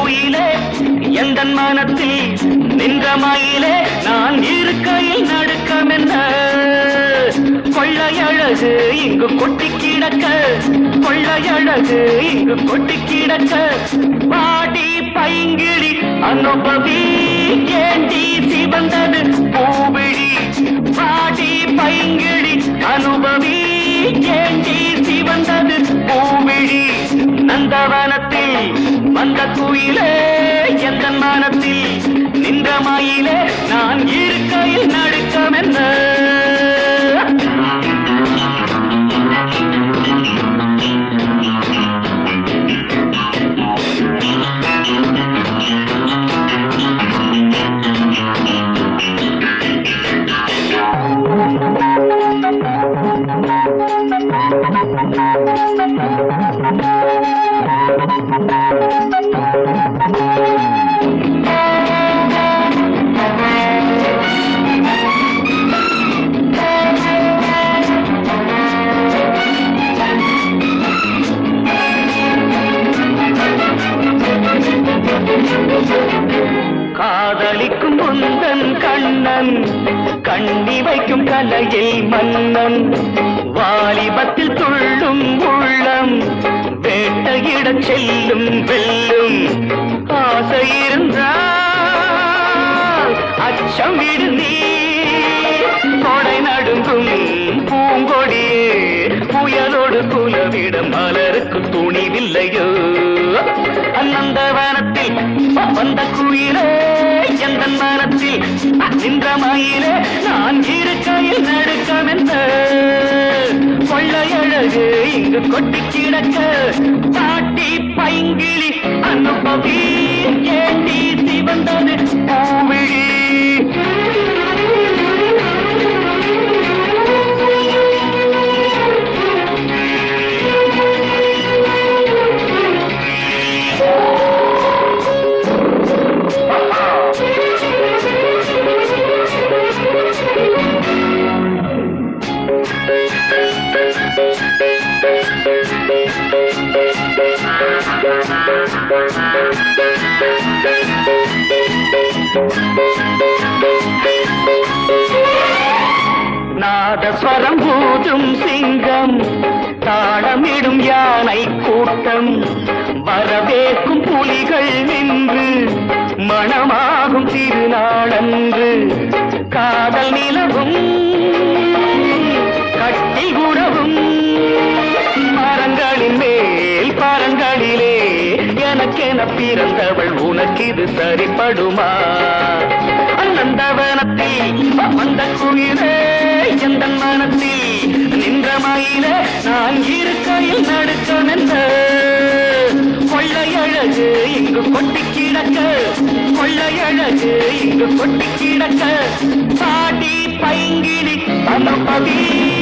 குயிலே எந்த மனத்தில் நின்ற மயிலே நான் இருக்கையில் நடுக்கம் என்ன கொள்ளையழகு இங்கு கொட்டி கிடக்க கொள்ளையழகு இங்கு கொட்டி கிடக்க பாடி பைங்கிழி அனுபவி ஏண்டி சிவந்தது பூவிழி பாடி பைங்கிழி அனுபவி ஏண்டி சிவந்தது பூவிழி நந்தவனத்தில் வந்த குயிலே எந்த மனத்தில் நின்ற மயிலே நான் இருக்கையில் நடுக்கம் என்ன காதலிக்கும் முந்தன் கண்ணன் கண்ணி வைக்கும் கலையில் மன்னன் வாலிபத்தில் துள்ளும் உள்ளம் வேட்டையிடச் செல்லும் வெல்லும் ஆசை இருந்தால் அச்சம் விடு நீ கொடை நடுங்கும் பூங்கொடியே புயலோடு குலவிட மலருக்கு துணிவில்லையோ அநந்தவனத்தில் வந்த குயிலே எந்த மனத்தில் நின்ற மயிலே நான் இருக்கையில் நடுக்கம் என்ற கொள்ளையழகு இங்கு கொட்டி கிடக்க பாட்டி பைங்கிளி அனுபவி ஏண்டி சிவந்தது பூவிழி நாதஸ்வரம் ஊதும் சிங்கம் தாளமிடும் யானை கூட்டம் வரவேற்கும் புலிகள் நின்று மணமாகும் திருநாளன்று காதல் நிலவும் கட்டி உறவும் மரங்களின் மேல் பரங்களிலே எனக்கென பிறந்தவள் உனக்கு இது சரிப்படுமா அநந்தவனத்தில் வந்த குயிலே எந்த மனத்தில் நின்ற மயிலே நான் இருக்கையில் நடுக்கம் என்ற கொள்ளையழகு இங்கு கொட்டி கிடக்க கொள்ளையழகு இங்கு கொட்டி கிடக்க பாடி பைங்கிடி அனுபவி